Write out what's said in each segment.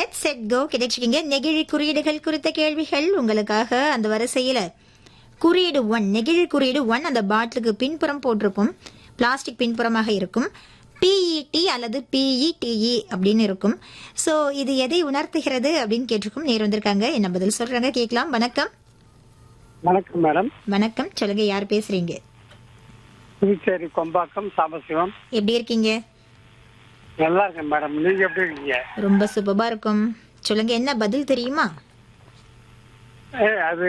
get set go கிடைச்சிக்கிங்க நெகிழி குறியீடுகள் குறித்த கேள்விகள் உங்களுக்காக அந்த வரிசையில குறியீடு ஒன் நெகிழி குறியீடு ஒன் அந்த பாட்டிலுக்கு பின்புறம் போட்டிருக்கும் பிளாஸ்டிக் பின்புறமாக இருக்கும் பிஇடி அல்லது பிஇடிஇ அப்படின்னு இருக்கும் ஸோ இது எதை உணர்த்துகிறது அப்படின்னு கேட்டிருக்கும் நேர் வந்திருக்காங்க என்ன பதில் சொல்றாங்க கேட்கலாம் வணக்கம் வணக்கம் மேடம் வணக்கம் சொல்லுங்க யார் பேசுறீங்க புதுச்சேரி கொம்பாக்கம் சாம்பசிவம் எப்படி இருக்கீங்க நல்லா இருக்கேன் மேடம் நீங்க எப்படி இருக்கீங்க ரொம்ப சூப்பரா இருக்கும் சொல்லுங்க என்ன பதில் தெரியுமா ஏ அது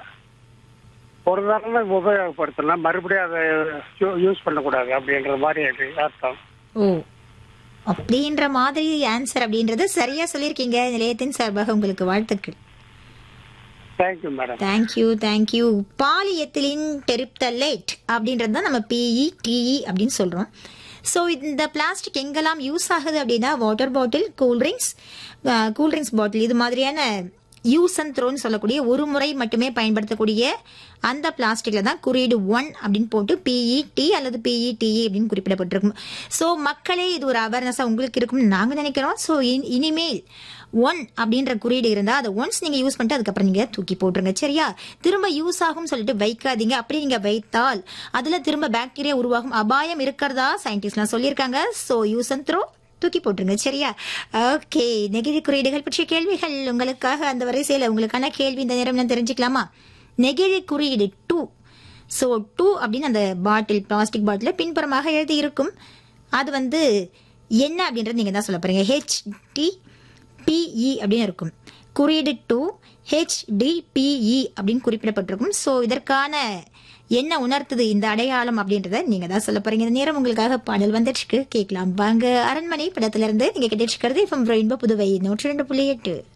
ஒரு தடவை உபயோகப்படுத்தலாம் மறுபடியும் அதை யூஸ் பண்ணக்கூடாது அப்படின்ற மாதிரி அது அர்த்தம் ஓ அப்படின்ற மாதிரி ஆன்சர் அப்படின்றது சரியா சொல்லியிருக்கீங்க நிலையத்தின் சார்பாக உங்களுக்கு வாழ்த்துக்கள் thank you madam thank you thank you polyethylene terephthalate அப்படின்றது தான் நம்ம பிஇ டிஇ அப்படின்னு சொல்றோம் ஸோ இந்த பிளாஸ்டிக் எங்கெல்லாம் யூஸ் ஆகுது அப்படின்னா water bottle cool drinks cool drinks bottle இது மாதிரியான யூஸ் அண்ட் த்ரோன்னு சொல்லக்கூடிய ஒரு முறை மட்டுமே பயன்படுத்தக்கூடிய அந்த பிளாஸ்டிக்ல தான் குறியீடு ஒன் அப்படின்னு போட்டு பிஇடி அல்லது பிஇடிஇ அப்படின்னு குறிப்பிடப்பட்டிருக்கும் ஸோ மக்களே இது ஒரு அவேர்னஸாக உங்களுக்கு இருக்கும்னு நாங்கள் நினைக்கிறோம் ஸோ இனிமேல் ஒன் அப்படின்ற குறியீடு இருந்தால் அதை ஒன்ஸ் நீங்கள் யூஸ் பண்ணிட்டு அதுக்கப்புறம் நீங்கள் தூக்கி போட்டுருங்க சரியா திரும்ப யூஸ் ஆகும் சொல்லிட்டு வைக்காதீங்க அப்படி நீங்கள் வைத்தால் அதில் திரும்ப பாக்டீரியா உருவாகும் அபாயம் இருக்கிறதா சயின்டிஸ்ட்லாம் சொல்லியிருக்காங்க ஸோ யூஸ் அண்ட் த்ரோ தூக்கி போட்டுருங்க சரியா ஓகே நெகிழி குறியீடுகள் பற்றிய கேள்விகள் உங்களுக்காக அந்த வரிசையில் உங்களுக்கான கேள்வி இந்த நேரம் நான் தெரிஞ்சுக்கலாமா நெகிழி குறியீடு டூ ஸோ டூ அப்படின்னு அந்த பாட்டில் பிளாஸ்டிக் பாட்டில் பின்புறமாக எழுதி இருக்கும் அது வந்து என்ன அப்படின்றது நீங்கள் தான் சொல்ல போறீங்க ஹெச்டி பிஇ அப்படின்னு இருக்கும் குறியீடு டூ ஹெச்டிபிஇ அப்படின்னு குறிப்பிடப்பட்டிருக்கும் ஸோ இதற்கான என்ன உணர்த்துது இந்த அடையாளம் அப்படின்றத நீங்க தான் சொல்ல போறீங்க இந்த நேரம் உங்களுக்காக பாடல் வந்துட்டு கேட்கலாம் வாங்க அரண்மனை படத்துல இருந்து நீங்க கேட்டுட்டு இருக்கிறது இப்போ ரெயின்போ புதுவை நூற்றி ரெண்டு புள்ளி எட்டு